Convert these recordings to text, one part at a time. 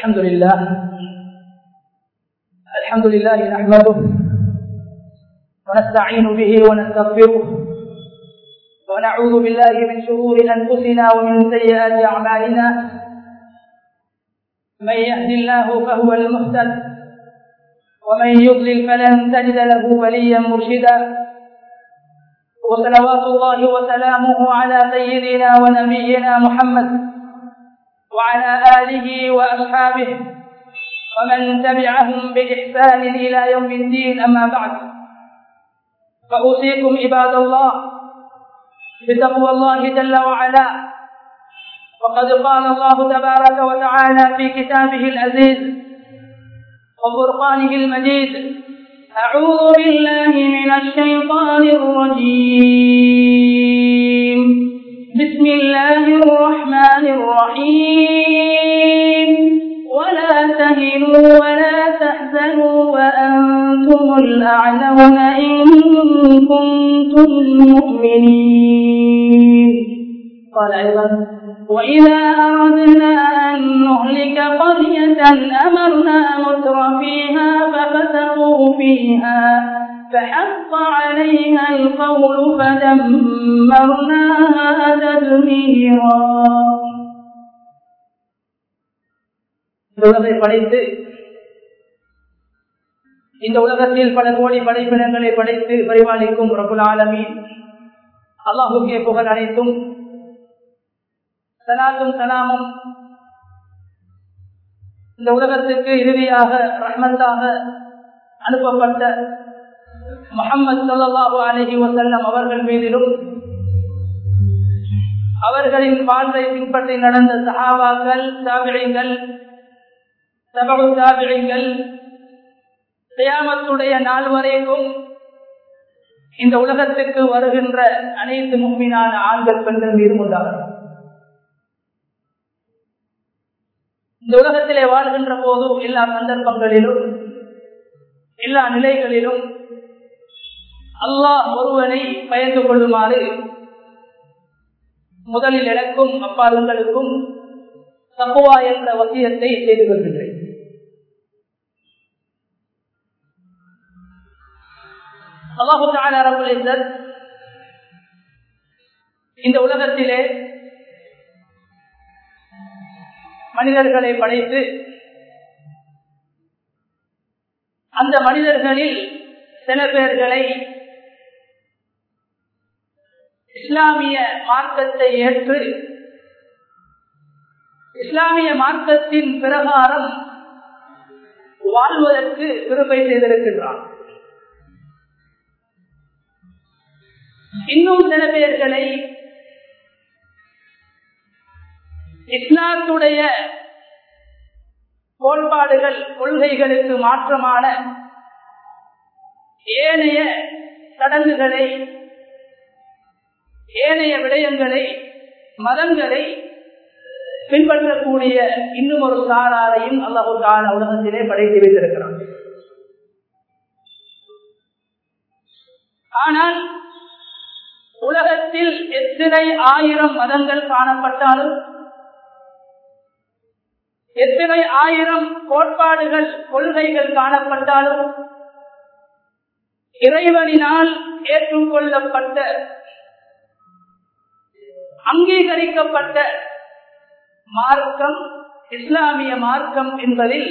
الحمد لله الحمد لله نحمده ونستعين به ونستغفره ونعوذ بالله من شرور أنفسنا ومن سيئات أعمالنا من يهد الله فهو المهتد ومن يضلل فلن تجد له وليا مرشدا وصلوات الله وسلامه على سيدنا ونبينا محمد وعلى آله وأصحابه ومن تبعهم بإحسان إلى يوم الدين أما بعد فأوصيكم عباد الله بتقوى الله جل وعلا وقد قال الله تبارك وتعالى في كتابه العزيز وفرقانه المجيد أعوذ بالله من الشيطان الرجيم بسم الله الرحمن الرحيم ولا تهنوا ولا تحزنوا وأنتم الأعلون إن كنتم مؤمنين قال أيضا وإذا أردنا أن نهلك قرية أمرنا متر فيها ففسقوا فيها فحق عليها القول فدمرناها تدميرا உலகை படைத்து இந்த உலகத்தில் பல கோடி படைப்பினங்களை படைத்து பரிபாலிக்கும் ரகுல் ஆலமி அல்லாஹுக்கே புகழ் அனைத்தும் சலாத்தும் சலாமும் இந்த உலகத்துக்கு இறுதியாக ரஹ்மத்தாக அனுப்பப்பட்ட முகமது சல்லாஹூ அலஹி வசல்லம் அவர்கள் மீதிலும் அவர்களின் வாழ்வை பின்பற்றி நடந்த சஹாபாக்கள் தாபிழைகள் சபகு தாபிழைகள் தியாமத்துடைய நாள் வரைக்கும் இந்த உலகத்துக்கு வருகின்ற அனைத்து முன்மினான ஆண்கள் பெண்கள் மீதும் உண்டாகும் இந்த உலகத்திலே வாழ்கின்ற போது எல்லா சந்தர்ப்பங்களிலும் எல்லா நிலைகளிலும் அல்லாஹ் ஒருவனை பயந்து கொள்ளுமாறு முதலில் எனக்கும் அப்பாருங்களுக்கும் தப்புவா என்ற வசியத்தை செய்து கொள்கின்றேன் அல்லாஹு இந்த உலகத்திலே மனிதர்களை படைத்து அந்த மனிதர்களில் சில பேர்களை இஸ்லாமிய மார்க்கத்தை ஏற்று இஸ்லாமிய மார்க்கத்தின் பிரகாரம் வாழ்வதற்கு கிருப்பை செய்திருக்கின்றான் இன்னும் சில பேர்களை இஸ்லாத்துடைய கோட்பாடுகள் கொள்கைகளுக்கு மாற்றமான ஏனைய சடங்குகளை ஏனைய விடயங்களை மதங்களை பின்பற்றக்கூடிய இன்னும் ஒரு சாராரையும் அல்லாஹுக்கான உலகத்திலே படைத்து வைத்திருக்கிறார் ஆனால் உலகத்தில் எத்தனை ஆயிரம் மதங்கள் காணப்பட்டாலும் எத்தனை ஆயிரம் கோட்பாடுகள் கொள்கைகள் காணப்பட்டாலும் இறைவனினால் ஏற்றுக்கொள்ளப்பட்ட அங்கீகரிக்கப்பட்ட மார்க்கம் இஸ்லாமிய மார்க்கம் என்பதில்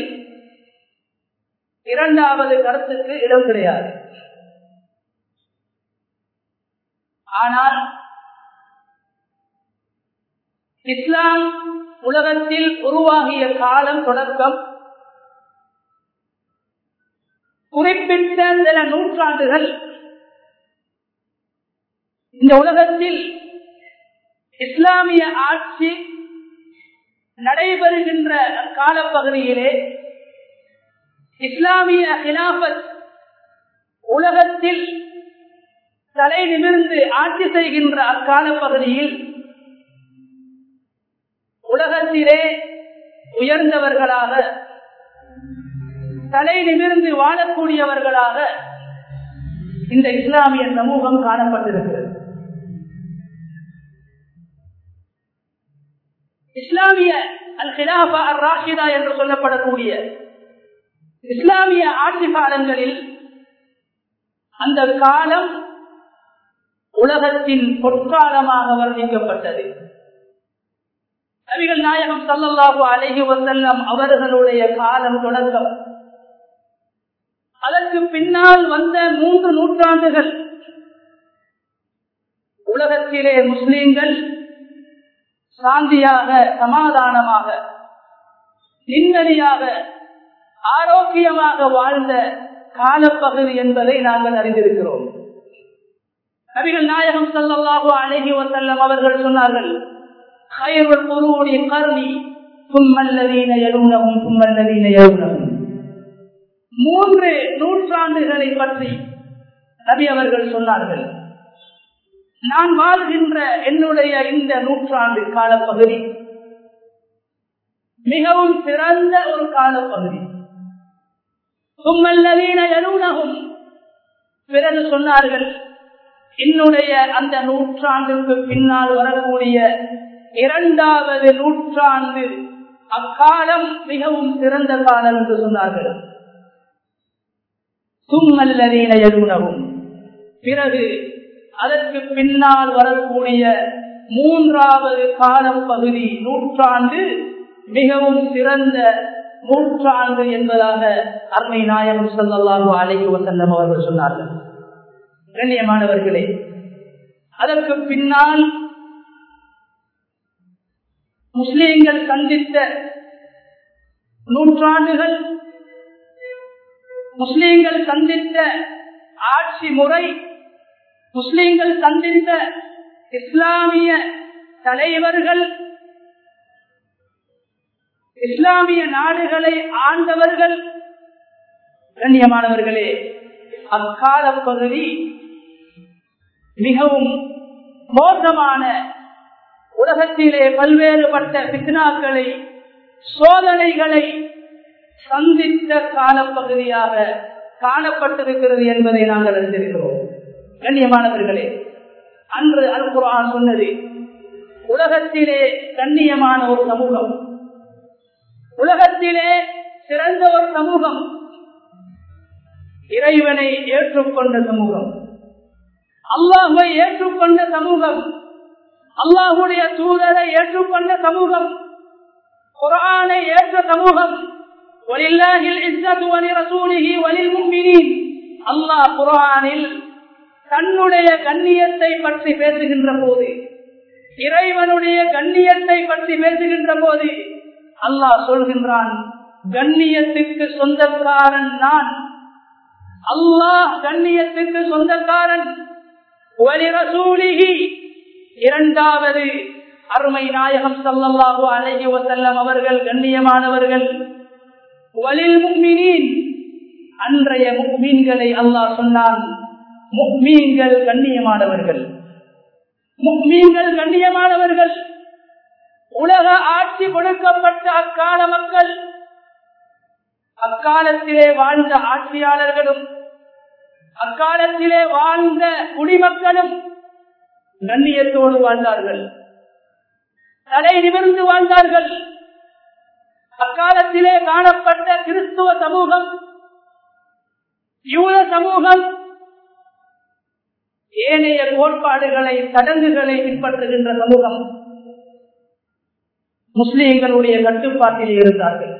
இரண்டாவது கருத்துக்கு இடம் கிடையாது ஆனால் இஸ்லாம் உலகத்தில் உருவாகிய காலம் தொடக்கம் குறிப்பிட்ட சில நூற்றாண்டுகள் இந்த உலகத்தில் இஸ்லாமிய ஆட்சி நடைபெறுகின்ற காலப்பகுதியிலே இஸ்லாமிய ஹிலாபத் உலகத்தில் தலை நிமிர்ந்து ஆட்சி செய்கின்ற அக்கால பகுதியில் உலகத்திலே உயர்ந்தவர்களாக தலை நிமிர்ந்து வாழக்கூடியவர்களாக இந்த இஸ்லாமிய சமூகம் காணப்பட்டிருக்கிறது இஸ்லாமிய அல் ஹிலாபா அல் ராஷிதா என்று சொல்லப்படக்கூடிய இஸ்லாமிய ஆட்சி காலங்களில் அந்த காலம் உலகத்தின் பொற்காலமாக வர்ணிக்கப்பட்டது நபிகள் நாயகம் சல்லல்லாஹு அலைஹி வசல்லம் அவர்களுடைய காலம் தொடக்கம் அதற்கு பின்னால் வந்த மூன்று நூற்றாண்டுகள் உலகத்திலே முஸ்லிம்கள் சாந்தியாக சமாதானமாக நிம்மதியாக ஆரோக்கியமாக வாழ்ந்த காலப்பகுதி என்பதை நாங்கள் அறிந்திருக்கிறோம் நபிகள் நாயகம் சல்லாஹு அழகி வசல்லம் அவர்கள் சொன்னார்கள் மூன்று நூற்றாண்டுகளை பற்றி நபி அவர்கள் சொன்னார்கள் நான் வாழ்கின்ற என்னுடைய இந்த நூற்றாண்டு காலப்பகுதி மிகவும் சிறந்த ஒரு காலப்பகுதி சும்மல்லவீன எழுனகும் பிறகு சொன்னார்கள் என்னுடைய அந்த நூற்றாண்டுக்கு பின்னால் வரக்கூடிய இரண்டாவது நூற்றாண்டு அக்காலம் மிகவும் சிறந்த காலம் என்று சொன்னார்கள் சும்மல்லவீன எழுனகும் பிறகு அதற்கு பின்னால் வரக்கூடிய மூன்றாவது காலப்பகுதி நூற்றாண்டு மிகவும் சிறந்த நூற்றாண்டு என்பதாக அருமை நாயகம் சொல்லல்லாஹு அலைஹி வசல்லம் அவர்கள் சொன்னார்கள் கண்ணியமானவர்களே அதற்கு பின்னால் முஸ்லிம்கள் சந்தித்த நூற்றாண்டுகள் முஸ்லிம்கள் சந்தித்த ஆட்சி முறை முஸ்லிம்கள் சந்தித்த இஸ்லாமிய தலைவர்கள் இஸ்லாமிய நாடுகளை ஆண்டவர்கள் கண்ணியமானவர்களே அக்கால பகுதி மிகவும் மோசமான உலகத்திலே பல்வேறுபட்ட பித்னாக்களை சோதனைகளை சந்தித்த காலப்பகுதியாக காணப்பட்டிருக்கிறது என்பதை நாங்கள் அறிந்திருக்கிறோம் கண்ணியமானவர்களே அன்று அல் குரான் சொன்னது உலகத்திலே கண்ணியமான ஒரு சமூகம் உலகத்திலே சிறந்த ஒரு சமூகம் இறைவனை ஏற்றுக்கொண்ட சமூகம் அல்லாஹை ஏற்றுக்கொண்ட சமூகம் அல்லாஹுடைய தூதரை ஏற்றுக்கொண்ட சமூகம் குரானை ஏற்ற சமூகம் அல்லாஹ் குரானில் தன்னுடைய கண்ணியத்தை பற்றி பேசுகின்ற போது இறைவனுடைய கண்ணியத்தை பற்றி பேசுகின்ற போது அல்லாஹ் சொல்கின்றான் கண்ணியத்துக்கு சொந்தக்காரன் நான் அல்லாஹ் கண்ணியத்துக்கு சொந்தக்காரன் இரண்டாவது அருமை நாயகம் சல்லல்லாஹு அலைஹி வசல்லம் அவர்கள் கண்ணியமானவர்கள் வலில் முக்மினின் அன்றைய முக்மீன்களை அல்லாஹ் சொன்னான் முக்மீன்கள் கண்ணியமானவர்கள் முக்மீன்கள் கண்ணியமானவர்கள் உலக ஆட்சி கொடுக்கப்பட்ட அக்கால மக்கள் அக்காலத்திலே வாழ்ந்த ஆட்சியாளர்களும் அக்காலத்திலே வாழ்ந்த குடிமக்களும் கண்ணியத்தோடு வாழ்ந்தார்கள் தலை நிமிர்ந்து வாழ்ந்தார்கள் அக்காலத்திலே காணப்பட்ட கிறிஸ்துவ சமூகம் யூத சமூகம் ஏனைய கோட்பாடுகளை சடங்குகளை பின்பற்றுகின்ற சமூகம் முஸ்லிம்களுடைய கட்டுப்பாட்டில் இருந்தார்கள்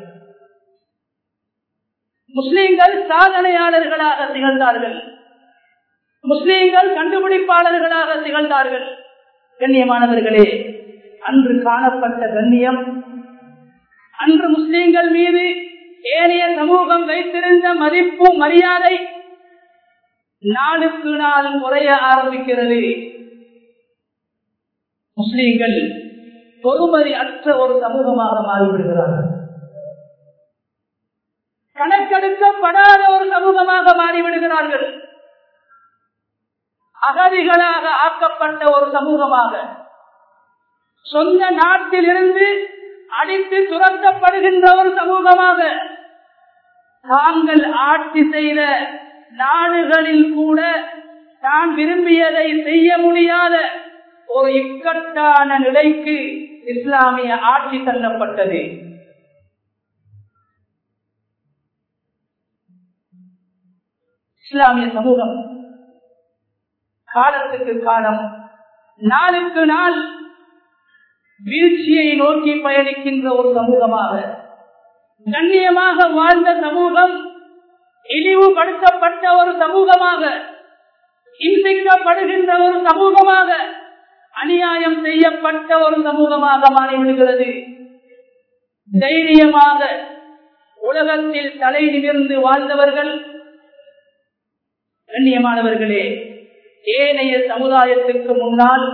முஸ்லிம்கள் சாதனையாளர்களாக திகழ்ந்தார்கள் முஸ்லிம்கள் கண்டுபிடிப்பாளர்களாக திகழ்ந்தார்கள் கண்ணியமானவர்களே அன்று காணப்பட்ட கண்ணியம் அன்று முஸ்லிம்கள் மீது ஏனைய சமூகம் வைத்திருந்த மதிப்பு மரியாதை நாளுக்கு நாள் குறைய ஆரம்பிக்கிறது முஸ்லிம்கள் பொறுமதி அற்ற ஒரு சமூகமாக மாறிவிடுகிறார்கள் கணக்கெடுக்கப்படாத ஒரு சமூகமாக மாறிவிடுகிறார்கள் அகதிகளாக ஆக்கப்பட்ட ஒரு சமூகமாக சொந்த நாட்டில் இருந்து அடித்து துரத்தப்படுகின்ற ஒரு சமூகமாக தாங்கள் ஆட்சி செய்த நாடுகளில் கூட தான் விரும்பியதை செய்ய முடியாத ஒரு இக்கட்டான நிலைக்கு இஸ்லாமிய ஆட்சி தள்ளப்பட்டது இஸ்லாமிய சமூகம் காலத்துக்கு காலம் நாளுக்கு நாள் வீழ்ச்சியை நோக்கி பயணிக்கின்ற ஒரு சமூகமாக கண்ணியமாக வாழ்ந்த சமூகம் இழிவுபடுத்தப்பட்ட ஒரு சமூகமாக இன்பிக்கப்படுகின்ற ஒரு சமூகமாக அநியாயம் செய்யப்பட்ட ஒரு சமூகமாக மாறிவிடுகிறது தைரியமாக உலகத்தில் தலை நிமிர்ந்து வாழ்ந்தவர்கள் கண்ணியமானவர்களே ஏனைய சமுதாயத்திற்கு முன்னால்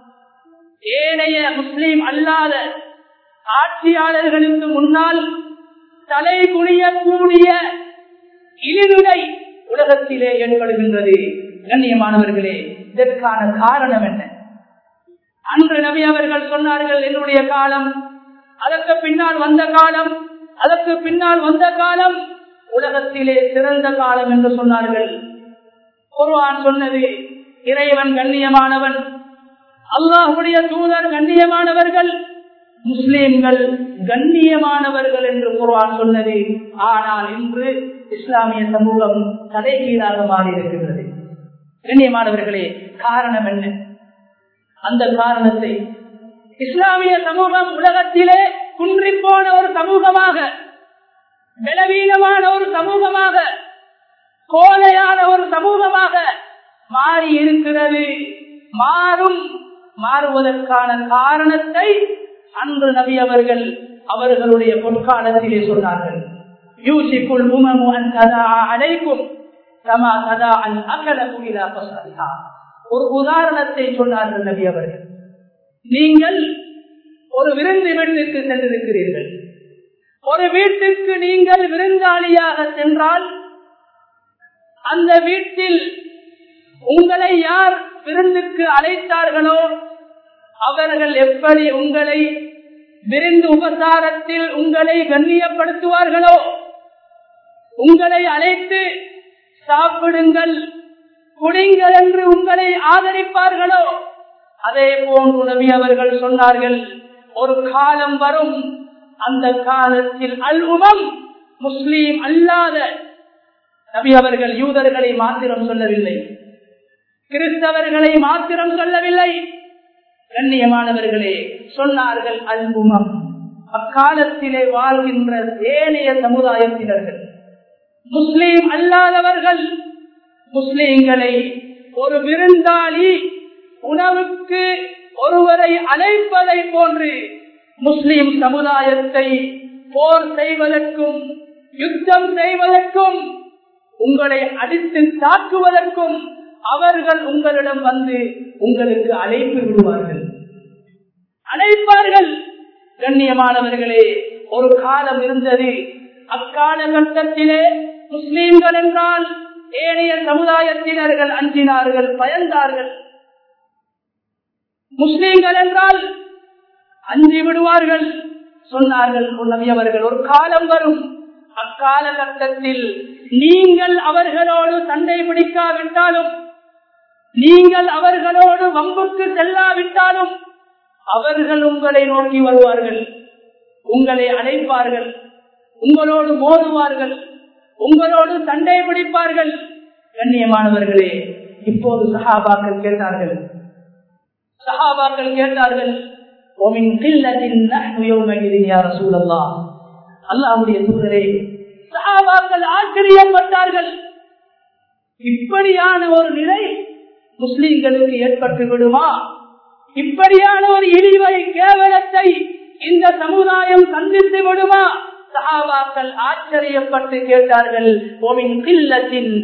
ஏனைய முஸ்லீம் அல்லாத ஆட்சியாளர்களுக்கு முன்னால் தலை குனியக்கூடிய இழிவுடை உலகத்திலே ஏற்படுகின்றது கண்ணியமானவர்களே இதற்கான காரணம் என்ன அன்று நபி அவர்கள் சொன்னார்கள் என்னுடைய காலம் அதற்கு பின்னால் வந்த காலம் அதற்கு பின்னால் வந்த காலம் உலகத்திலே சிறந்த காலம் என்று சொன்னார்கள் குர்வான் சொன்னது இறைவன் கண்ணியமானவன் அல்லாஹுடைய தூதர் கண்ணியமானவர்கள் முஸ்லிம்கள் கண்ணியமானவர்கள் என்று குர்வான் சொன்னது ஆனால் இன்று இஸ்லாமிய சமூகம் தலைகீழாக மாறியிருக்கின்றது கண்ணியமானவர்களே காரணம் என்ன அந்த காரணத்தை இஸ்லாமிய சமூகம் உலகத்திலே குன்றி போன ஒரு சமூகமாக பலவீனமான ஒரு சமூகமாக கோலையான ஒரு சமூகமாக மாறி இருக்கிறது மாறும் மாறுவதற்கான காரணத்தை அன்று நபி அவர்கள் அவர்களுடைய பொற்காலத்திலே சொன்னார்கள் யூசிக்குள் உமமு அன் கதா அழைக்கும் கமா கதா அன் அகல குயிலா பசந்தா ஒரு உதாரணத்தை சொன்னார்கள் நபி அவர்கள் நீங்கள் ஒரு விருந்து வீட்டுக்கு சென்றிருக்கிறீர்கள் ஒரு வீட்டுக்கு நீங்கள் விருந்தாளியாக சென்றால் அந்த வீட்டில் உங்களை யார் விருந்துக்கு அழைத்தார்களோ அவர்கள் எப்படி உங்களை விருந்து உபசாரத்தில் உங்களை கண்ணியப்படுத்துவார்களோ உங்களை அழைத்து சாப்பிடுங்கள் குடிங்கள் என்று உங்களை ஆதரிப்பார்களோ அதே போன்று நபி அவர்கள் சொன்னார்கள் ஒரு காலம் வரும் அந்த காலத்தில் அல் உமம் முஸ்லீம் அல்லாத நபி அவர்கள் யூதர்களை மாத்திரம் சொல்லவில்லை கிறிஸ்தவர்களை மாத்திரம் சொல்லவில்லை கண்ணியமானவர்களே சொன்னார்கள் அல் உமம் அக்காலத்திலே வாழ்கின்ற ஏனைய சமுதாயத்தினர்கள் முஸ்லீம் அல்லாதவர்கள் முஸ்லீம்களை ஒரு விருந்தாளி உணவுக்கு ஒருவரை அழைப்பதை போன்று முஸ்லிம் சமுதாயத்தை போர் செய்வதற்கும் யுத்தம் செய்வதற்கும் உங்களை அடித்து தாக்குவதற்கும் அவர்கள் உங்களிடம் வந்து உங்களுக்கு அழைப்பு விடுவார்கள் அழைப்பார்கள் கண்ணியமானவர்களே ஒரு காலம் இருந்தது அக்காலகட்டத்திலே முஸ்லீம்கள் என்றால் ஏனைய சமுதாயத்தினர்கள் அஞ்சினார்கள் பயந்தார்கள் முஸ்லீம்கள் என்றால் அஞ்சி விடுவார்கள் சொன்னார்கள் நபியவர்கள் ஒரு காலம் வரும் அக்காலகட்டத்தில் நீங்கள் அவர்களோடு சண்டை பிடிக்காவிட்டாலும் நீங்கள் அவர்களோடு வம்புக்கு செல்லாவிட்டாலும் அவர்கள் உங்களை நோக்கி வருவார்கள் உங்களை அழைப்பார்கள் உங்களோடு மோதுவார்கள் உங்களோடு சண்டை பிடிப்பார்கள் கண்ணியமானவர்களே இப்போது சஹாபாக்கள் கேட்டார்கள் சஹாபாக்கள் கேட்டார்கள் அல்லாவுடைய தூதரே சஹாபாக்கள் ஆச்சரியப்பட்டார்கள் இப்படியான ஒரு நிலை முஸ்லிம்களுக்கு ஏற்பட்டு விடுமா இப்படியான ஒரு இழிவை கேவலத்தை இந்த சமுதாயம் சந்தித்து விடுமா சஹாபாக்கள் ஆச்சரியப்பட்டு கேட்டார்கள் ஓமின் கில்லத்தின்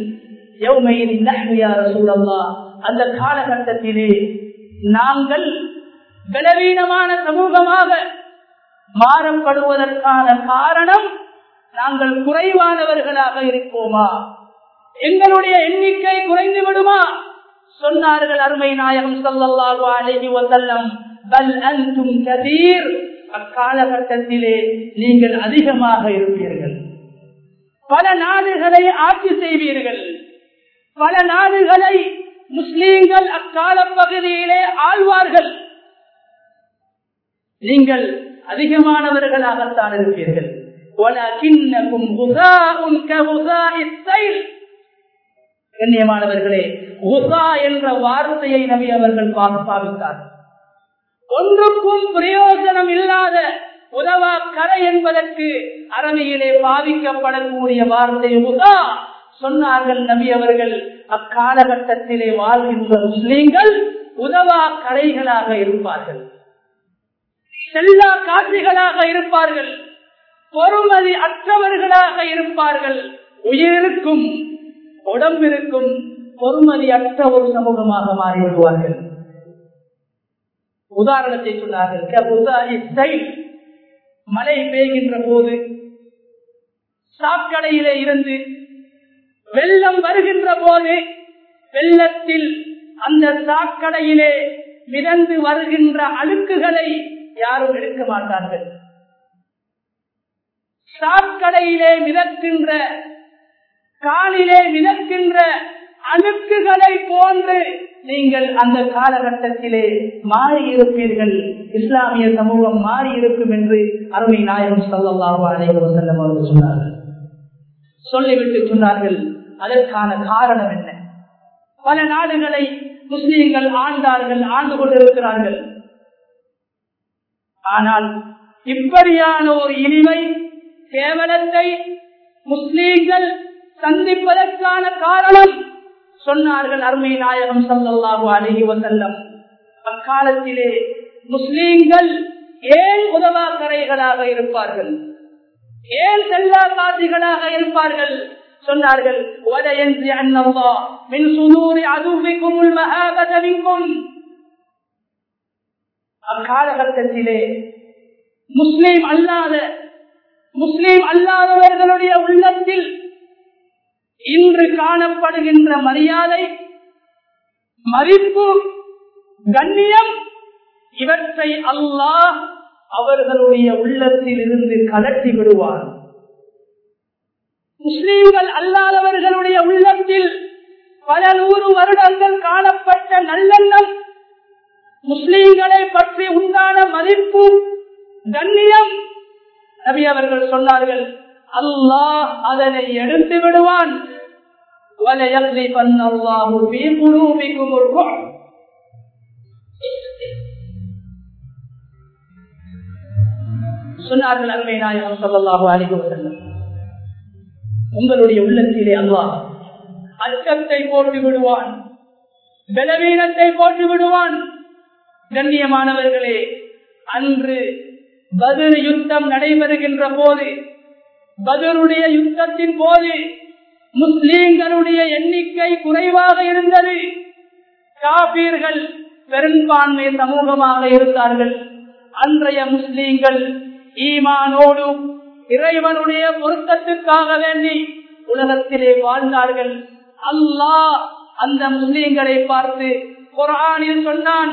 அந்த காலகட்டத்திலே நாங்கள் பலவீனமான சமூகமாக மாறப்படுவதற்கான காரணம் நாங்கள் குறைவானவர்களாக இருப்போமா எங்களுடைய எண்ணிக்கை குறைந்து விடுமா சொன்னார்கள் அருமை நாயகம் சல்லல்லாஹு அலைஹி வஸல்லம் பல் அன்தும் கதீர் அக்காலகட்டத்திலே நீங்கள் அதிகமாக இருப்பீர்கள் பல நாடுகளை ஆட்சி செய்வீர்கள் பல நாடுகளை முஸ்லீம்கள் அக்கால பகுதியிலே ஆழ்வார்கள் நீங்கள் அதிகமானவர்களாகத்தான் இருப்பீர்கள் وَلَكِنَّكُمْ غُثَاءٌ كَغُثَاءِ السَّيْلِ கண்ணியமானவர்களே உசா என்ற வார்த்தையை நபி அவர்கள் பாவித்தார் ஒன்றுக்கும் பிரயோஜனம் இல்லாத உதவா கரை என்பதற்கு அரபியிலே பாவிக்கப்படக்கூடிய வார்த்தை உதா சொன்னார்கள் நபி அவர்கள் அக்காலகட்டத்திலே வாழ்கின்ற முஸ்லீம்கள் உதவா கரைகளாக இருப்பார்கள் செல்லா காட்சிகளாக இருப்பார்கள் பொறுமதி அற்றவர்களாக இருப்பார்கள் உயிருக்கும் உடம்பிற்கும் பொறுமதி அற்ற ஒரு சமூகமாக மாறிவிடுவார்கள் உதாரணத்தை சொன்னார்கள் மழை பெய்கின்ற போது சாக்கடையிலே இருந்து வெள்ளம் வருகின்ற போது வெள்ளத்தில் அந்த சாக்கடையிலே மிதந்து வருகின்ற அழுக்குகளை யாரும் எடுக்க மாட்டார்கள் சாக்கடையிலே மிதக்கின்ற காலிலே மிதக்கின்ற அணுக்குகளை போன்று நீங்கள் அந்த காலகட்டத்திலே மாறி இருப்பீர்கள் இஸ்லாமிய சமூகம் மாறி இருக்கும் என்று அருமை நாயகம் சொல்லல்லாஹு அனைவரும் செல்லம் அவர்கள் சொன்னார்கள் சொல்லிவிட்டு சொன்னார்கள் அதற்கான காரணம் என்ன பல நாடுகளை முஸ்லீம்கள் ஆண்டார்கள் ஆண்டு கொண்டிருக்கிறார்கள் ஆனால் இப்படியான ஒரு இனிமை கேவலத்தை முஸ்லீம்கள் சந்திப்பதற்கான காரணம் சொன்னார்கள் அருமை நாயகம் சல்லாஹு அலஹி வசல்லம் அக்காலத்திலே முஸ்லீம்கள் ஏன் உதவாக்கரைகளாக இருப்பார்கள் ஏன் செல்லா காசிகளாக இருப்பார்கள் சொன்னார்கள் அக்காலகட்டத்திலே முஸ்லீம் அல்லாத முஸ்லீம் அல்லாதவர்களுடைய உள்ளத்தில் இன்று காணப்படுகின்ற மரியாதை மதிப்பு கண்ணியம் இவற்றை அல்லாஹ் அவர்களுடைய உள்ளத்தில் இருந்து கலட்டி விடுவார் முஸ்லீம்கள் அல்லாதவர்களுடைய உள்ளத்தில் பல நூறு வருடங்கள் காணப்பட்ட நல்லெண்ணம் முஸ்லீம்களை பற்றி உண்டான மதிப்பு கண்ணியம் நபி அவர்கள் சொன்னார்கள் அல்லாஹ் அதனை எடுத்து விடுவான் சொன்னார்கள் அருமை நாயகம் சொல்லலாக அழிவு உங்களுடைய உள்ளத்திலே அல்லாஹ் அச்சத்தை போட்டு விடுவான் பலவீனத்தை போட்டு விடுவான் கண்ணியமானவர்களே அன்று பதில் யுத்தம் நடைபெறுகின்ற போது பதிலுடைய யுத்தத்தின் போது முஸ்லீம்களுடைய எண்ணிக்கை குறைவாக இருந்தது காபீர்கள் பெரும்பான்மை சமூகமாக இருந்தார்கள் அன்றைய முஸ்லீம்கள் ஈமானோடு இறைவனுடைய பொருத்தத்துக்காக வேண்டி உலகத்திலே வாழ்ந்தார்கள் அல்லாஹ் அந்த முஸ்லீம்களை பார்த்து குரானில் சொன்னான்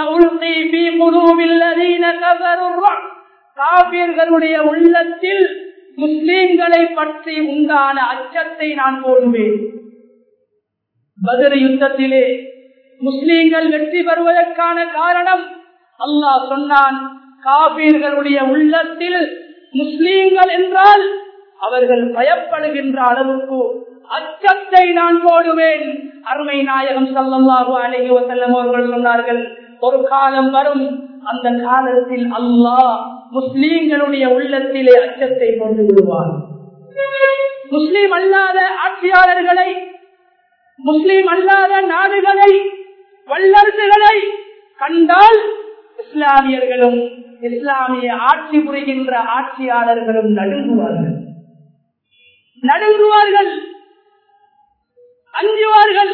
காபியர்களுடைய உள்ளத்தில் முஸ்லீம்களை பற்றி உண்டான அச்சத்தை நான் போடுவேன் பதில் யுத்தத்திலே முஸ்லீம்கள் வெற்றி பெறுவதற்கான காரணம் அல்லாஹ் சொன்னான் காபீர்களுடைய உள்ளத்தில் முஸ்லீம்கள் என்றால் அவர்கள் பயப்படுகின்ற அளவுக்கு அச்சத்தை நான் போடுவேன் அருமை நாயகம் சல்லல்லாஹு அலைஹி வஸல்லம் அவர்கள் சொன்னார்கள் ஒரு காலம் வரும் அந்த காலத்தில் அல்லாஹ் முஸ்லீம்களுடைய உள்ளத்திலே அச்சத்தை கொண்டு விடுவார் முஸ்லீம் அல்லாத ஆட்சியாளர்களை முஸ்லீம் அல்லாத நாடுகளை வல்லரசுகளை கண்டால் இஸ்லாமியர்களும் இஸ்லாமிய ஆட்சி புரிகின்ற ஆட்சியாளர்களும் நடுங்குவார்கள் நடுங்குவார்கள் அஞ்சுவார்கள்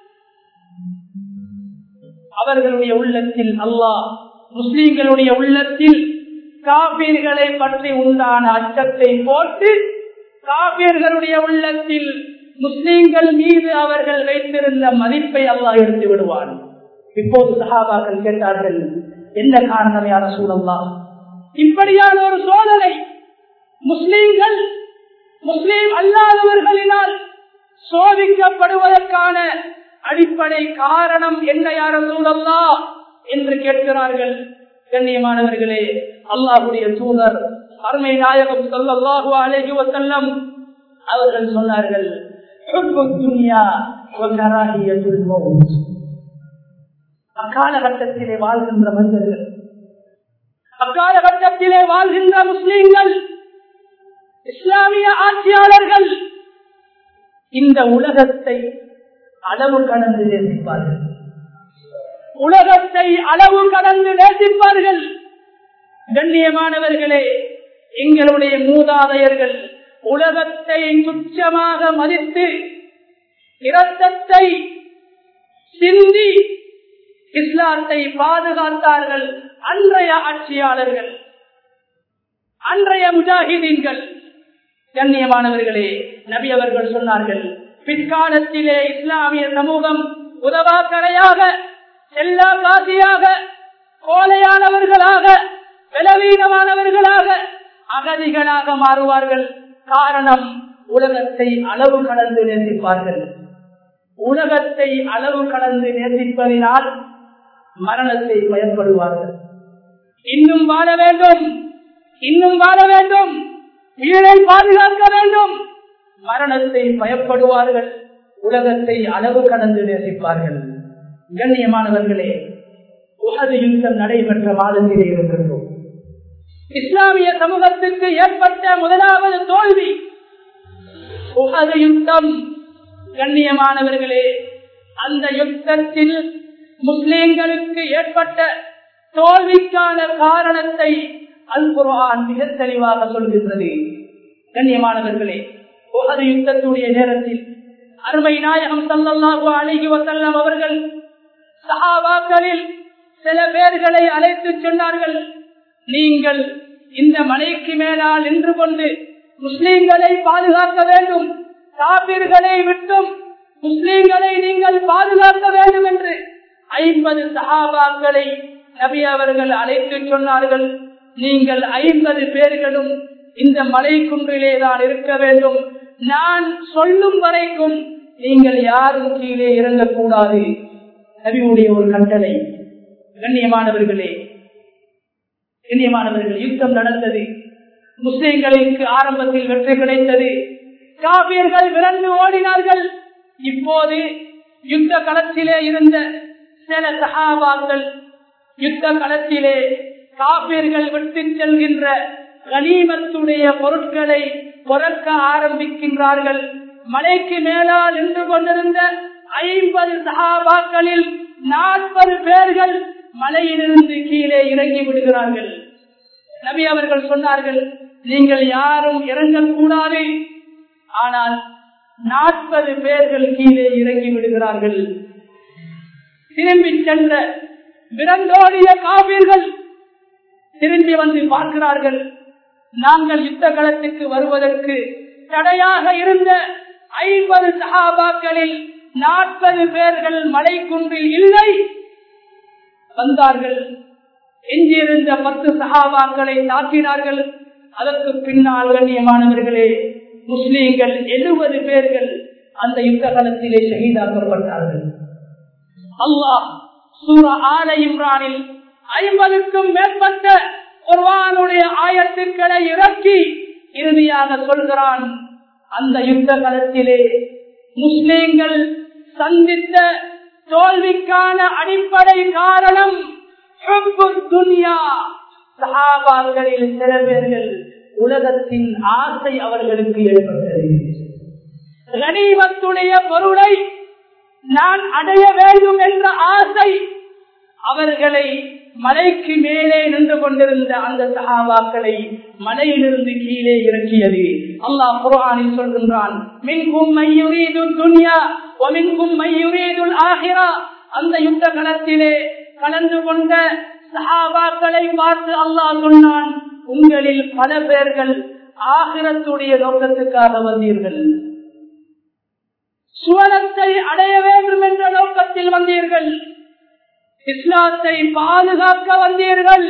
அவர்களுடைய உள்ளத்தில் அல்லாஹ் முஸ்லிம்களுடைய உள்ளத்தில் காபீர்களை பற்றி உண்டான அச்சத்தை போட்டு காபீர்களுடைய உள்ளத்தில் முஸ்லிம்கள் மீது அவர்கள் வைத்திருந்த மதிப்பை அல்லாஹ் எடுத்து விடுவான் இப்போது சஹாபாக்கள் கேட்டார்கள் என்ன காரணம் யார சூழல்லா இப்படியான ஒரு சோதனை முஸ்லிம்கள் முஸ்லீம் அல்லாதவர்களினால் சோதிக்கப்படுவதற்கான அடிப்படை காரணம் என்ன யார சூழல்லா என்று கேட்கிறார்கள் கண்ணியமானவர்களே அல்லாஹுடைய தூதர் அருமை நாயகம் சொல்லல்லாஹு அலைஹி வஸல்லம் அவர்கள் சொன்னார்கள் துன்யா அக்காலகட்டத்திலே வாழ்கின்ற மனிதர்கள் அக்காலகட்டத்திலே வாழ்கின்ற முஸ்லிம்கள் இஸ்லாமிய ஆட்சியாளர்கள் இந்த உலகத்தை அளவு கடந்து நேசிப்பார்கள் உலகத்தை அளவு கடந்து நேசிப்பார்கள் கண்ணியமானவர்களே எங்களுடைய மூதாதையர்கள் உலகத்தை துச்சமாக மதித்து இரத்தத்தை சிந்தி இஸ்லாத்தை பாதுகாத்தார்கள் அன்றைய ஆட்சியாளர்கள் அன்றைய முஜாஹிதீன்கள் கண்ணியமானவர்களே நபி அவர்கள் சொன்னார்கள் பிற்காலத்திலே இஸ்லாமிய சமூகம் உதவாக்கரையாக செல்லா காசியாக கோலையானவர்களாக பலவீனமானவர்களாக அகதிகளாக மாறுவார்கள் காரணம் உலகத்தை அளவு கடந்து நேசிப்பார்கள் உலகத்தை அளவு கடந்து நேசிப்பதினால் மரணத்தை பயன்படுவார்கள் இன்னும் வாழ வேண்டும் இன்னும் வாழ வேண்டும் உயிரை பாதுகாக்க வேண்டும் மரணத்தை பயப்படுவார்கள் உலகத்தை அளவு கடந்து நேசிப்பார்கள் கண்ணியமானவர்களே உகது யுத்தம் நடைபெற்ற மாதத்திலே இருக்கின்றோம் இஸ்லாமிய சமூகத்திற்கு ஏற்பட்ட முதலாவது தோல்வி உகது யுத்தம் கண்ணியமானவர்களே அந்த யுத்தத்தில் முஸ்லிம்களுக்கு ஏற்பட்ட தோல்விக்கான காரணத்தை அல் குர்ஆன் மிக தெளிவாக சொல்கின்றது கண்ணியமானவர்களே உகது யுத்தத்துடைய நேரத்தில் அருமை நாயகம் சல்லல்லாஹு அலைஹி வஸல்லம் அவர்கள் சஹாபாக்களில் சில பேர்களை அழைத்து சொன்னார்கள் நீங்கள் இந்த மலைக்கு மேலால் நின்று கொண்டு முஸ்லிம்களை பாதுகாக்க வேண்டும் காபிர்களை விட்டும் முஸ்லிம்களை நீங்கள் பாதுகாக்க வேண்டும் என்று ஐம்பது சஹாபாக்களை நபி அவர்கள் அழைத்து சொன்னார்கள் நீங்கள் ஐம்பது பேர்களும் இந்த மலை குன்றிலே தான் இருக்க வேண்டும் நான் சொல்லும் வரைக்கும் நீங்கள் யாரும் கீழே இறங்கக்கூடாது நபியுடைய ஒரு கட்டளை கண்ணியமானவர்களே கண்ணியமானவர்கள் யுத்தம் நடந்தது முஸ்லிம்களுக்கு ஆரம்பத்தில் வெற்றி கிடைத்தது காவியர்கள் விரண்டு ஓடினார்கள் இப்போது யுத்த களத்திலே இருந்த சில சகாபாக்கள் யுத்த களத்திலே காபியர்கள் விட்டு செல்கின்ற கனிமத்துடைய பொருட்களை பொறக்க ஆரம்பிக்கின்றார்கள் மலைக்கு மேலால் நின்று கொண்டிருந்த ஐம்பது சகாபாக்களில் நாற்பது பேர்கள் மலையிலிருந்து கீழே இறங்கி விடுகிறார்கள் நபி அவர்கள் சொன்னார்கள் நீங்கள் யாரும் இறங்கக்கூடாது ஆனால் நாற்பது பேர்கள் கீழே இறங்கி விடுகிறார்கள் திரும்பி சென்ற விரண்டோடிய காவிர்கள் திரும்பி வந்து பார்க்கிறார்கள் நாங்கள் யுத்த களத்துக்கு வருவதற்கு தடையாக இருந்த ஐம்பது சகாபாக்களில் நாற்பது பேர்கள் மலை குன்றில் இல்லை வந்தார்கள் எஞ்சியிருந்த பத்து சகாபாக்களை தாக்கினார்கள் அதற்கு பின்னால் கண்ணியமானவர்களே முஸ்லீம்கள் எழுபது பேர்கள் அந்த யுத்த களத்திலே ஷஹீதாக்கப்பட்டார்கள் அல்லாஹ் சூர ஆல இம்ரானில் ஐம்பதுக்கும் மேற்பட்ட குர்வானுடைய ஆயத்துக்களை இறக்கி இறுதியாக சொல்கிறான் அந்த யுத்த களத்திலே முஸ்லிம்கள் சந்தித்த தோல்விக்கான அடிப்படை காரணம் துன்யா சகாபாக்களில் சில பேர்கள் உலகத்தின் ஆசை அவர்களுக்கு ஏற்பட்டது கனிமத்துடைய பொருளை நான் அடைய வேண்டும் என்ற ஆசை அவர்களை மலைக்கு மேலே நின்று கொண்டிருந்த அந்த சகாபாக்களை மலையிலிருந்து கீழே இறக்கியது அல்லாஹ் குரானில் சொல்கின்றான் மின்கும் மையுரீது துன்யா ஒமின்கும் மையுரீதுல் ஆகிரா அந்த யுத்த களத்திலே கலந்து கொண்ட சஹாபாக்களை பார்த்து அல்லாஹ் சொன்னான் உங்களில் பல பேர்கள் ஆகிரத்துடைய நோக்கத்துக்காக வந்தீர்கள் சுவனத்தை அடைய வேண்டும் என்ற நோக்கத்தில் வந்தீர்கள் இஸ்லாத்தை பாதுகாக்க வந்தீர்கள்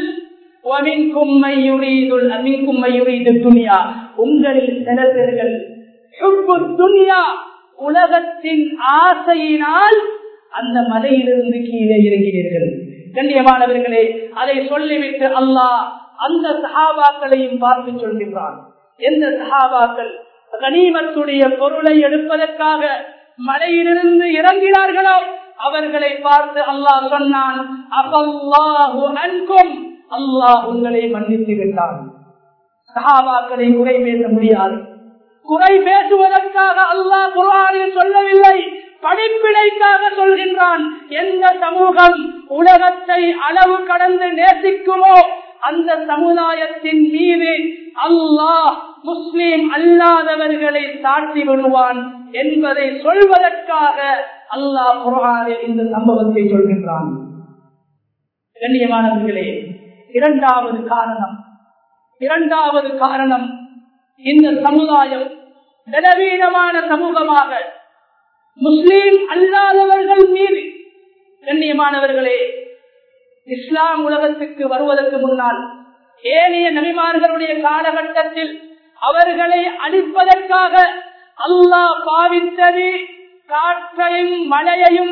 உங்களில் சில பேர்கள் துனியா உலகத்தின் ஆசையினால் அந்த மலையிலிருந்து கீழே இறங்கினீர்கள் கண்ணியமானவர்களே அதை சொல்லிவிட்டு அல்லாஹ் அந்த சஹாபாக்களையும் பார்த்து சொல்கின்றான் எந்த சஹாபாக்கள் கனிமத்துடைய பொருளை எடுப்பதற்காக மலையிலிருந்து இறங்கினார்களோ அவர்களை பார்த்து அல்லாஹ் சொன்னான் அப்பல்லாஹு அன்கும் அல்லாஹ் உங்களை மன்னித்து விட்டான் சஹாபாக்களை குறை பேச முடியாது குறை பேசுவதற்காக அல்லாஹ் குரானில் சொல்லவில்லை படிப்பினைக்காக சொல்கின்றான் எந்த சமூகம் உலகத்தை அளவு கடந்து நேசிக்குமோ அந்த சமுதாயத்தின் மீது அல்லாஹ் முஸ்லீம் அல்லாதவர்களை தாழ்த்தி விடுவான் என்பதை சொல்வதற்காக அல்லாஹ் குரானில் இந்த சம்பவத்தை சொல்கின்றான் கண்ணியமானவர்களே இரண்டாவது காரணம் இரண்டாவது காரணம் இந்த சமுதாயம் பலவீனமான சமூகமாக முஸ்லீம் அல்லாதவர்கள் மீது கண்ணியமானவர்களே இஸ்லாம் உலகத்துக்கு வருவதற்கு முன்னால் ஏனைய நபிமார்களுடைய காலகட்டத்தில் அவர்களை அழிப்பதற்காக அல்லாஹ் பாவித்தது காற்றையும் மழையையும்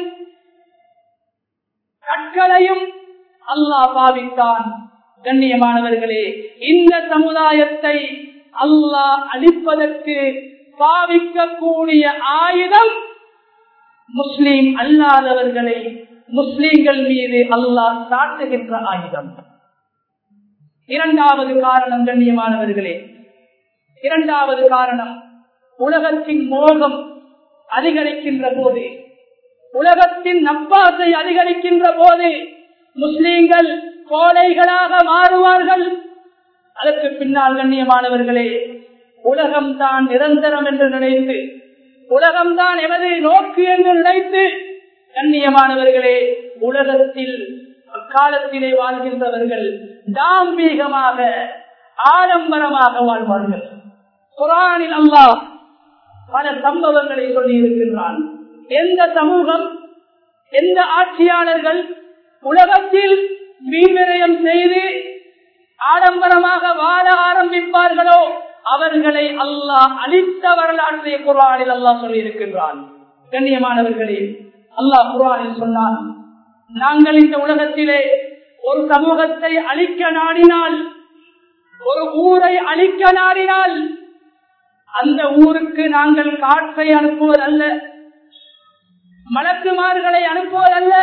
கற்களையும் அல்லாஹ் பாவித்தான் கண்ணியமானவர்களே இந்த சமுதாயத்தை அல்லாஹ் அழிப்பதற்கு பாவிக்கக்கூடிய ஆயுதம் முஸ்லீம் அல்லாதவர்களை முஸ்லீம்கள் மீது அல்லாஹ் சாட்டுகின்ற ஆயுதம் இரண்டாவது காரணம் கண்ணியமானவர்களே இரண்டாவது காரணம் உலகத்தின் மோகம் அதிகரிக்கின்ற போது உலகத்தின் நப்பாசை அதிகரிக்கின்ற போது முஸ்லீம்கள் கோடைகளாக மாறுவார்கள் அதற்கு பின்னால் கண்ணியமானவர்களே உலகம்தான் நிரந்தரம் என்று நினைத்து உலகம்தான் எமது நோக்கு என்று நினைத்து கண்ணியமானவர்களே உலகத்தில் அக்காலத்திலே வாழ்கின்றவர்கள் தாம்பீகமாக ஆடம்பரமாக வாழ்வார்கள் குரானில் அல்லாஹ் பல சம்பவங்களை சொல்லி இருக்கின்றான் எந்த சமூகம் எந்த ஆட்சியாளர்கள் உலகத்தில் வீண்விரயம் செய்து ஆடம்பரமாக வாழ ஆரம்பிப்பார்களோ அவர்களை அல்லாஹ் அழித்த வரலாற்றை குரானில் அல்லாஹ் சொல்லி இருக்கின்றான் கண்ணியமானவர்களே அல்லாஹ் குரானில் சொன்னான் நாங்கள் இந்த உலகத்திலே ஒரு சமூகத்தை அழிக்க நாடினால் ஒரு ஊரை அழிக்க நாடினால் அந்த ஊருக்கு நாங்கள் காற்றை அனுப்புவதல்ல மலக்குமார்களை அனுப்புவதல்ல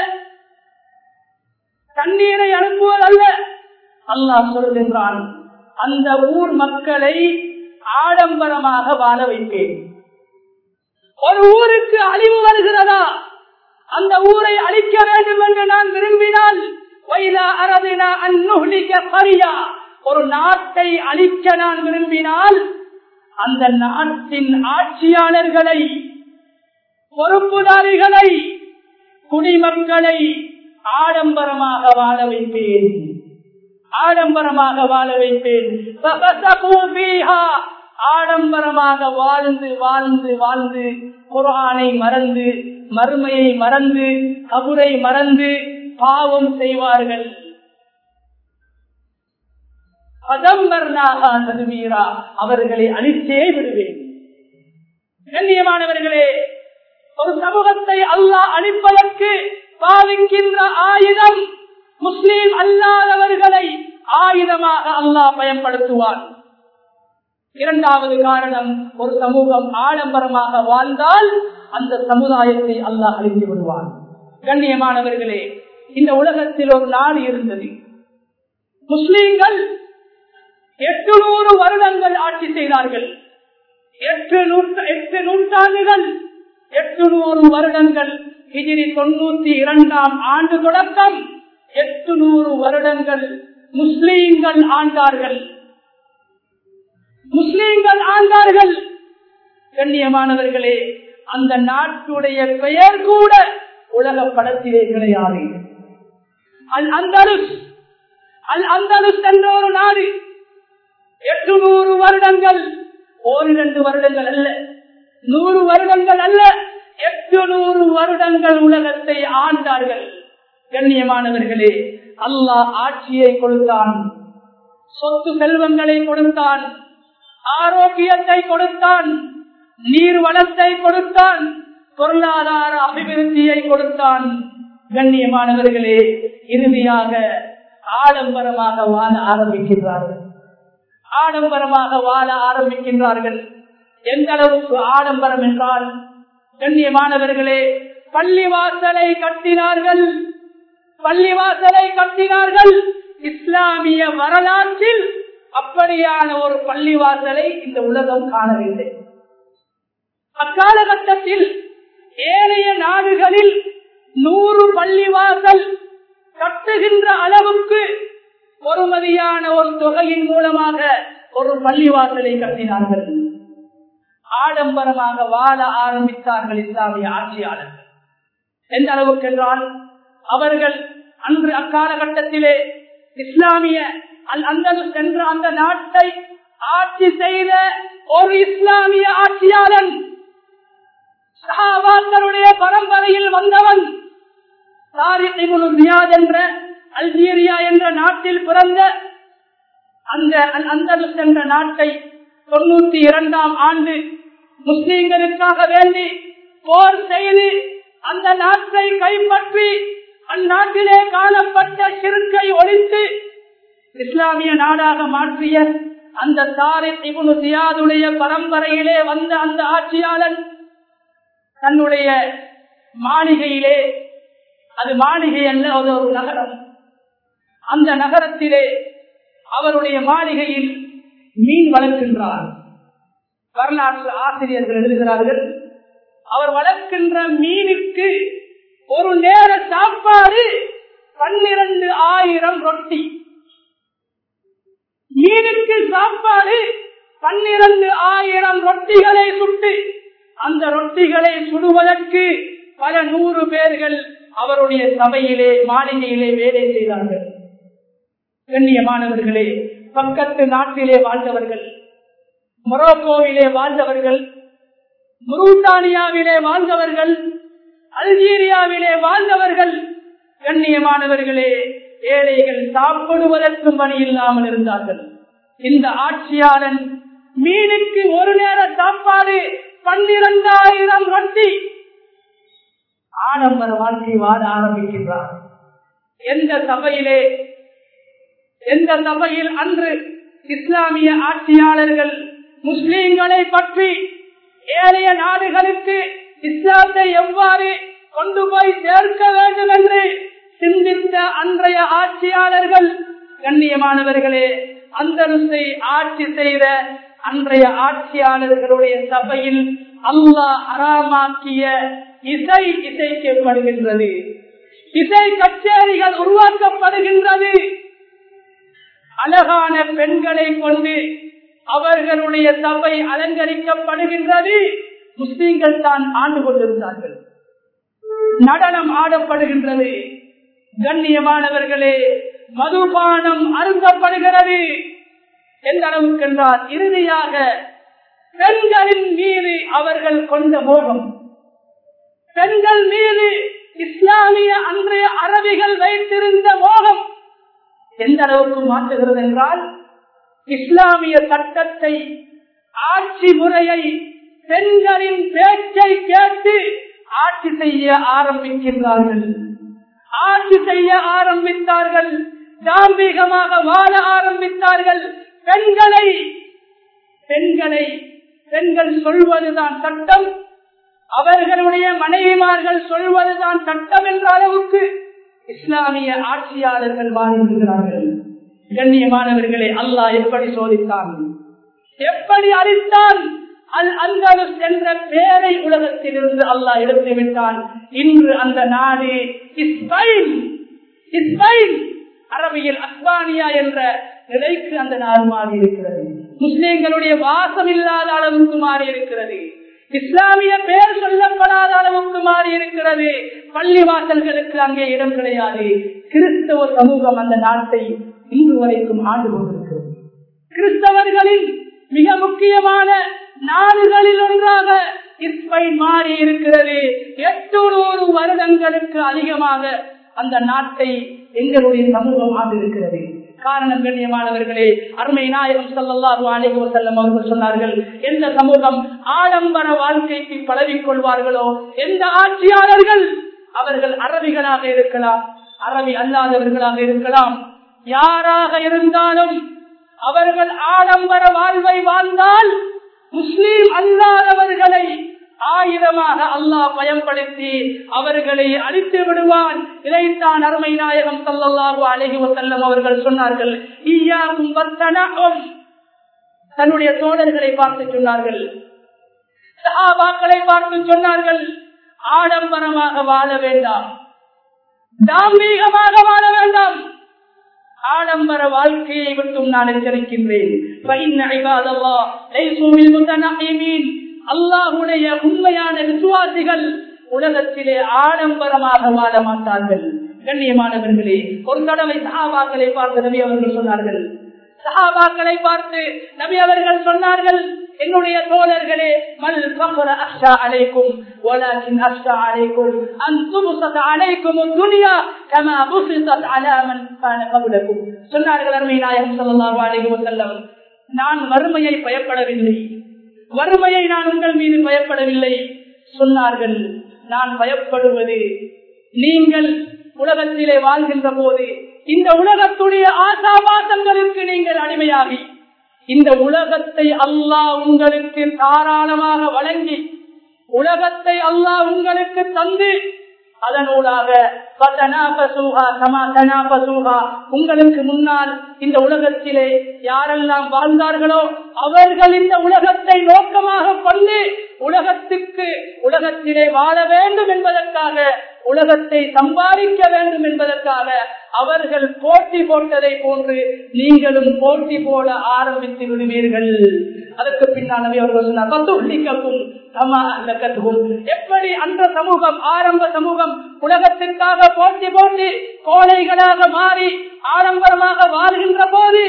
தண்ணீரை அனுப்புவதல்ல அல்லாஹ் சொல்கின்றான் அந்த ஊர் மக்களை ஆடம்பரமாக வாழ வைப்பேன் ஒரு ஊருக்கு அழிவு வருகிறதா அந்த ஊரை அழிக்க வேண்டும் என்று நான் விரும்பினால் ஒரு நாட்டை அழிக்க நான் விரும்பினால் அந்த நாட்டின் ஆட்சியாளர்களை பொறுப்புதாரிகளை குடிமக்களை ஆடம்பரமாக வாழ வைப்பேன் ஆடம்பரமாக வாழ வைப்பேன் ஆடம்பரமாக வாழ்ந்து வாழ்ந்து வாழ்ந்து குரானை மறந்து மறுமையை மறந்து கபுரை மறந்து பாவம் செய்வார்கள் அவர்களை அழித்தே விடுவேன் கண்ணியமானவர்களே ஒரு சமூகத்தை அல்லாஹ் அழிப்பதற்கு பாவிக்கின்ற ஆயுதம் முஸ்லீம் அல்லாதவர்களை ஆயுதமாக அல்லாஹ் பயன்படுத்துவான் இரண்டாவது காரணம் ஒரு சமூகம் ஆடம்பரமாக வாழ்ந்தால் அந்த சமுதாயத்தை அல்லாஹ் அழித்து விடுவான் கண்ணியமானவர்களே இந்த உலகத்தில் ஒரு நாடு இருந்தது முஸ்லீம்கள் எட்டு நூறு வருடங்கள் ஆட்சி செய்தார்கள் எட்டு நூற்று எட்டு நூற்றாண்டுகள் எட்டு நூறு வருடங்கள் ஹிஜிரி தொண்ணூத்தி இரண்டாம் ஆண்டு தொடக்கம் எட்டு நூறு வருடங்கள் முஸ்லீம்கள் ஆண்டார்கள் முஸ்லீம்கள் ஆண்டார்கள் கண்ணியமானவர்களே அந்த நாட்டுடைய பெயர் கூட உலக படத்திலே கிடையாது அல் அந்தருஸ் அல் அந்தருஸ் என்ற ஒரு நாடு எட்டு நூறு வருடங்கள் ஓரிரண்டு வருடங்கள் அல்ல நூறு வருடங்கள் அல்ல எட்டு நூறு வருடங்கள் உலகத்தை ஆண்டார்கள் கண்ணியமானவர்களே அல்லாஹ் ஆட்சியை கொடுத்தான் சொத்து செல்வங்களை கொடுத்தான் ஆரோக்கியத்தை கொடுத்தான் நீர் வளத்தை கொடுத்தான் பொருளாதார அபிவிருத்தியை கொடுத்தான் கண்ணியமானவர்களே இறுதியாக ஆடம்பரமாக வாழ ஆரம்பிக்கின்றார்கள் ஆடம்பரமாக வாழ ஆரம்பிக்கின்றார்கள் எந்த அளவுக்கு ஆடம்பரம் என்றால் கண்ணியமானவர்களே பள்ளிவாசலை கட்டினார்கள் பள்ளிவாசலை கட்டினார்கள் இஸ்லாமிய வரலாற்றில் அப்படியான ஒரு பள்ளிவாசலை இந்த உலகம் காணவில்லை அக்காலகட்டத்தில் ஏனைய நாடுகளில் நூறு பள்ளிவாசல் கட்டுகின்ற அளவுக்கு பொறுமதியான ஒரு தொகையின் மூலமாக ஒரு பள்ளிவாசலை கட்டினார்கள் ஆடம்பரமாக வாழ ஆரம்பித்தார்கள் இஸ்லாமிய ஆட்சியாளர்கள் எந்த அளவுக்கு என்றால் அவர்கள் அன்று அக்காலகட்டத்திலே இஸ்லாமிய அந்த சென்ற அந்த நாட்டை ஆட்சி செய்த ஒரு இஸ்லாமிய ஆட்சியாளன் சஹாபாக்களுடைய பரம்பரையில் வந்தவன் ரியாத் என்ற அல்ஜீரியா என்ற நாட்டில் பிறந்த அந்த அந்தலுஸ் என்ற நாட்டை தொண்ணூத்தி இரண்டாம் ஆண்டு முஸ்லீம்களுக்காக வேண்டி போர் செய்து அந்த நாட்டை கைப்பற்றி அந்நாட்டிலே காணப்பட்ட சிறுக்கை ஒழித்து இஸ்லாமிய நாடாக மாற்றிய அந்த தாரிக் இபுனு சியாதுடைய பரம்பரையிலே வந்த அந்த ஆட்சியாளன் தன்னுடைய மாளிகையிலே அது மாளிகை அல்ல அது ஒரு நகரம் அந்த நகரத்திலே அவருடைய மாளிகையில் மீன் வளர்க்கின்றார் வரலாற்று ஆசிரியர்கள் எழுதுகிறார்கள் அவர் வளர்க்கின்ற மீனுக்கு ஒரு நேர சாப்பாடு பன்னிரண்டு ஆயிரம் ரொட்டி மீனுக்கு சாப்பாடு பன்னிரண்டு ஆயிரம் ரொட்டிகளை சுட்டு அந்த ரொட்டிகளை சுடுவதற்கு பல நூறு பேர்கள் அவருடைய சபையிலே மாளிகையிலே வேலை செய்தார்கள் கண்ணியமானவர்களே பக்கத்து நாட்டிலே வாழ்ந்தவர்கள் மொரோக்கோவிலே வாழ்ந்தவர்கள் முருட்டானியாவிலே வாழ்ந்தவர்கள் அல்ஜீரியாவிலே வாழ்ந்தவர்கள் கண்ணியமானவர்களே ஏழைகள் சாப்பிடுவதற்கும் பணி இல்லாமல் இருந்தார்கள் இந்த ஆட்சியாளன் மீனுக்கு ஒரு நேர சாப்பாடு பன்னிரண்டாயிரம் ரொட்டி ஆடம்பர வாழ்க்கை வாழ ஆரம்பிக்கின்றார் எந்த சபையிலே எந்த சபையில் அன்று இஸ்லாமிய ஆட்சியாளர்கள் முஸ்லீம்களை பற்றி ஏழைய நாடுகளுக்கு இஸ்லாத்தை எவ்வாறு கொண்டு போய் சேர்க்க வேண்டும் என்று சிந்தித்த அன்றைய ஆட்சியாளர்கள் கண்ணியமானவர்களே அந்தருசை ஆட்சி செய்த அன்றைய ஆட்சியாளர்களுடைய சபையில் அல்லாஹ் அறாமாக்கிய இசை இசைக்கப்படுகின்றது இசை கச்சேரிகள் உருவாக்கப்படுகின்றது அழகான பெண்களை கொண்டு அவர்களுடைய சபை அலங்கரிக்கப்படுகின்றது முஸ்லீம்கள் தான் ஆண்டு கொண்டிருந்தார்கள் நடனம் ஆடப்படுகின்றது கண்ணியமானவர்களே மதுபானம் அருந்தப்படுகிறது எந்த அளவுக்கு என்றால் இறுதியாக பெண்களின் மீது அவர்கள் கொண்ட மோகம் பெண்கள் மீது இஸ்லாமிய அன்றைய அரபிகள் வைத்திருந்த மோகம் எந்த அளவுக்கு மாற்றுகிறது என்றால் இஸ்லாமிய சட்டத்தை ஆட்சி முறையை பெண்களின் பேச்சை கேட்டு ஆட்சி செய்ய ஆரம்பிக்கின்றார்கள் ஆட்சி செய்ய ஆரம்பித்தார்கள் தாம்பீகமாக வாழ ஆரம்பித்தார்கள் பெண்களை பெண்களை பெண்கள் சொல்வதுதான் சட்டம் அவர்களுடைய மனைவிமார்கள் சொல்வதுதான் சட்டம் என்ற அளவுக்கு இஸ்லாமிய ஆட்சியாளர்கள் வாழ்ந்திருக்கிறார்கள் கண்ணியமானவர்களை அல்லாஹ் எப்படி சோதித்தான் எப்படி அளித்தான் அல் அந்தலுஸ் என்ற பேரை உலகத்தில் இருந்து அல்லாஹ் எடுத்து விட்டான் இன்று அந்த நாடு இஸ்பைன் இஸ்பைன் அரபியில் அஸ்பானியா என்ற நிலைக்கு அந்த நாடு மாறி இருக்கிறது முஸ்லிம்களுடைய வாசம் இல்லாத அளவுக்கு மாறி இருக்கிறது இஸ்லாமிய பெயர் சொல்லப்படாத அளவுக்கு மாறி இருக்கிறது பள்ளி வாசல்களுக்கு அங்கே இடம் கிடையாது கிறிஸ்தவ சமூகம் அந்த நாட்டை இன்று வரைக்கும் ஆண்டு கொண்டிருக்கிறது கிறிஸ்தவர்களின் மிக முக்கியமான நாடுகளில் ஒன்றாக இஸ்பைன் மாறி இருக்கிறது எட்டு நூறு வருடங்களுக்கு அதிகமாக அந்த நாட்டை எங்களுடைய சமூகம் ஆண்டு இருக்கிறது காரணம் கண்ணியமானவர்களே அருமை நாயகம் சல்லாஹு அலைஹி வஸல்லம் அவர்கள் சொன்னார்கள் எந்த சமூகம் ஆடம்பர வாழ்க்கைக்கு பழகிக் கொள்வார்களோ எந்த ஆட்சியாளர்கள் அவர்கள் அரபிகளாக இருக்கலாம் அரபி அல்லாதவர்களாக இருக்கலாம் யாராக இருந்தாலும் அவர்கள் ஆடம்பர வாழ்வை வாழ்ந்தால் முஸ்லீம் அல்லாதவர்களை ஆயுதமாக அல்லாஹ் பயன்படுத்தி அவர்களை அழித்து விடுவான் இதைத்தான் அருமை நாயகம் சல்லல்லாஹு அலைஹி வஸல்லம் அவர்கள் சொன்னார்கள் ஈயாக்கும் வத்தனகும் தன்னுடைய தோழர்களை பார்த்து சொன்னார்கள் சஹாபாக்களை பார்த்து சொன்னார்கள் ஆடம்பரமாக வாழ வேண்டாம் தாம்பீகமாக வாழ வேண்டாம் ஆடம்பர வாழ்க்கையை விட்டும் நான் எச்சரிக்கின்றேன் அல்லாஹுடைய உண்மையான விசுவாசிகள் உலகத்திலே ஆடம்பரமாக வாழ மாட்டார்கள் கண்ணியமானவர்களே ஒரு தடவை சஹாபாக்களை பார்த்து நபி அவர்கள் சொன்னார்கள் சஹாபாக்களை பார்த்து நபி அவர்கள் சொன்னார்கள் என்னுடைய தோழர்களே மல் ஃபக்ர அஷ்ஷா அலைக்கும் வலக்கின் அஷ்ஷா அலைக்கும் அன் துபஸத் அலைக்கும் துன்யா கமா புஸிதத் அலா மன் கான கப்லக்கும் சொன்னார்கள் அருமை நாயகம் ஸல்லல்லாஹு அலைஹி வஸல்லம் நான் வறுமையை பயப்படவில்லை வறுமையை நான் உங்கள் மீது பயப்படவில்லை சொன்னார்கள் நான் பயப்படுவது நீங்கள் உலகத்திலே வாழ்கின்ற போது இந்த உலகத்துடைய ஆசாபாசங்களுக்கு நீங்கள் அடிமையாகி இந்த உலகத்தை அல்லாஹ் உங்களுக்கு தாராளமாக வழங்கி உலகத்தை அல்லாஹ் உங்களுக்கு தந்து அதனூடாக உங்களுக்கு முன்னால் இந்த உலகத்திலே யாரெல்லாம் வாழ்ந்தார்களோ அவர்கள் இந்த உலகத்தை நோக்கமாக கொண்டு உலகத்துக்கு உலகத்திலே வாழ வேண்டும் என்பதற்காக உலகத்தை சம்பாதிக்க வேண்டும் என்பதற்காக அவர்கள் போட்டி போட்டதை போன்று நீங்களும் போட்டி போட ஆரம்பித்து விடுவீர்கள் அதற்கு பின்னால் அவர்கள் சொன்னார் எப்படி அந்த சமூகம் ஆரம்ப சமூகம் உலகத்திற்காக போட்டி போட்டி கோழைகளாக மாறி ஆடம்பரமாக வாழ்கின்ற போது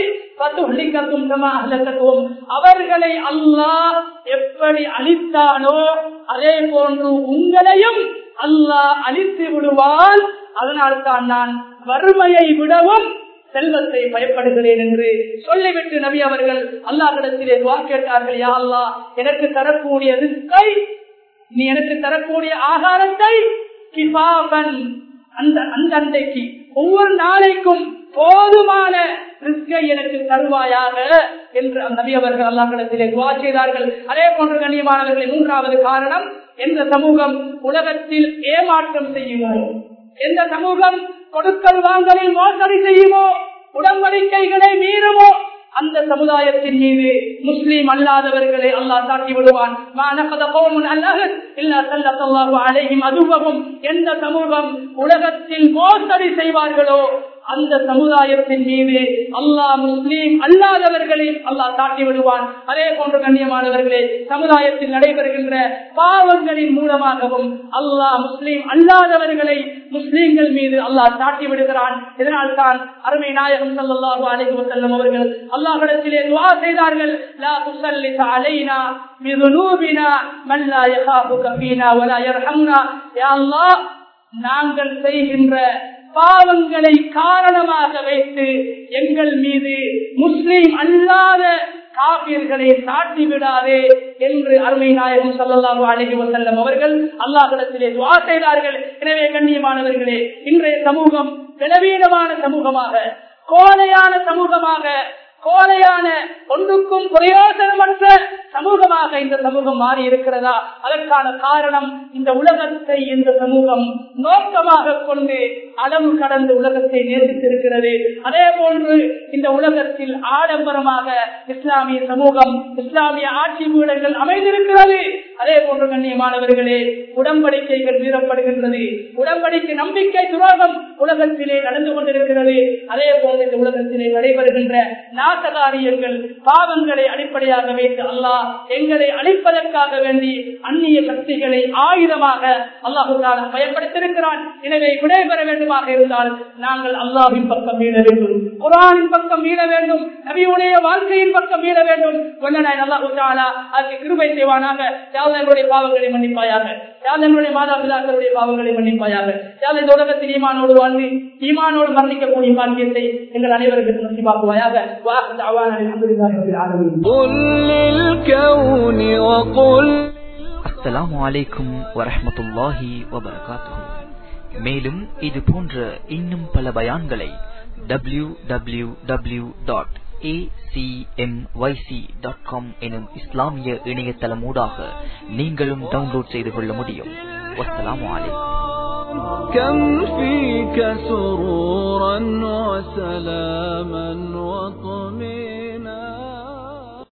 அவர்களை அல்லாஹ் எப்படி அழித்தானோ அதே போன்று உங்களையும் அல்லாஹ் அழித்து விடுவான் அதனால்தான் நான் வறுமையை விடவும் செல்வத்தை பயப்படுகிறேன் என்று சொல்லிவிட்டு நபி அவர்கள் அல்லாஹிடத்திலே துவா கேட்டார்கள் யா அல்லா எனக்கு தரக்கூடிய ரிஸ்கை நீ எனக்கு தரக்கூடிய ஆகாரத்தை கிபாபன் அந்த அந்த அன்றைக்கு ஒவ்வொரு நாளைக்கும் போதுமான ரிஸ்கை எனக்கு தருவாயாக என்று நபி அவர்கள் அல்லாஹிடத்திலே துவா செய்தார்கள் அதே போன்று கண்ணியமானவர்களின் மூன்றாவது காரணம் எந்த சமூகம் உலகத்தில் ஏமாற்றம் செய்யுமோ எந்த சமூகம் கொடுக்கல் வாங்கலில் மோசடி செய்யுமோ உடன்படிக்கைகளை மீறுமோ அந்த சமுதாயத்தின் மீது முஸ்லீம் அல்லாதவர்களை அல்லாஹ் தாக்கி விடுவான் அதுவும் எந்த சமூகம் உலகத்தில் மோசடி செய்வார்களோ அந்த சமுதாயத்தின் மீது அல்லாஹ் முஸ்லீம் அல்லாதவர்களையும் அல்லாஹ் தாட்டி விடுவான் அதே போன்று கண்ணியமானவர்களே சமுதாயத்தில் நடைபெறுகின்ற பாவங்களின் மூலமாகவும் அல்லாஹ் முஸ்லீம் அல்லாதவர்களை முஸ்லீம்கள் மீது அல்லாஹ் தாட்டி விடுகிறான் இதனால் தான் அருமை நாயகம் சல்லாஹூ அலைஹி வஸல்லம் அவர்கள் அல்லாஹ்விடத்திலே துஆ செய்தார்கள் லா துஸல்லித் அலைனா பிதுனூபினா மன் லா யகாஃபுக ஃபீனா வலா யர்ஹம்னா யா அல்லாஹ் நாங்கள் செய்கின்ற பாவங்களை காரணமாக வைத்து எங்கள் மீது முஸ்லீம் அல்லாத காபியர்களை சாட்டி விடாதே என்று அருமை நாயகம் சொல்லலாமு அழகி வசல்லம் அவர்கள் அல்லாஹிடத்திலே துவா செய்தார்கள் எனவே கண்ணியமானவர்களே இன்றைய சமூகம் பலவீனமான சமூகமாக கோலையான சமூகமாக கோலையான ஒன்றுக்கும் பிரயோசனமற்ற சமூகமாக இந்த சமூகம் மாறி இருக்கிறதா அதற்கான காரணம் இந்த உலகத்தை இந்த சமூகம் நோக்கமாக கொண்டு அளவு கடந்து உலகத்தை நேசித்திருக்கிறது அதே போன்று இந்த உலகத்தில் ஆடம்பரமாக இஸ்லாமிய சமூகம் இஸ்லாமிய ஆட்சி பீடங்கள் அமைந்திருக்கிறது அதே போன்று கண்ணியமானவர்களே உடன்படிக்கைகள் மீறப்படுகின்றது உடன்படிக்கை நம்பிக்கை துரோகம் உலகத்திலே நடந்து கொண்டிருக்கிறது அதே போன்று இந்த உலகத்திலே நடைபெறுகின்ற நாசகாரியங்கள் பாவங்களை அடிப்படையாக வைத்து அல்லாஹ் எங்களை அழிப்பதற்காக வேண்டி அந்நிய சக்திகளை ஆயுதமாக அல்லாஹு பயன்படுத்தியிருக்கிறான் எனவே விடைபெற வேண்டுமாக இருந்தால் நாங்கள் அல்லாவின் பக்கம் மீள வேண்டும் குரானின் பக்கம் மீள வேண்டும் நபியுடைய வாழ்க்கையின் பக்கம் மீள வேண்டும் வல்லனாய் அல்லாஹு தாலா அதுக்கு கிருபை செய்வானாக யாவது எங்களுடைய பாவங்களை மன்னிப்பாயாக யாவது எங்களுடைய மாதாபிதாக்களுடைய பாவங்களை மன்னிப்பாயாக யாவது இந்த உலகத்தில் ஈமானோடு வாழ்ந்து ஈமானோடு மரணிக்கக்கூடிய பாக்கியத்தை எங்கள் அனைவருக்கு நசிபாக்குவாயாக வாக்கு தாவான قل للكون وقل அஸ்ஸலாமு அலைக்கும் வரஹ்மத்துல்லாஹி வபரகாத்துஹு மேலும் இது போன்ற இன்னும் பல பயான்களை W W W dot acmyc.com எனும் இஸ்லாமிய இணையதளமூடாக நீங்களும் டவுன்லோட் செய்து கொள்ள முடியும் வஸ்ஸலாமு அலைக்கும் كم فيك سرورا وسلاما وطمئنا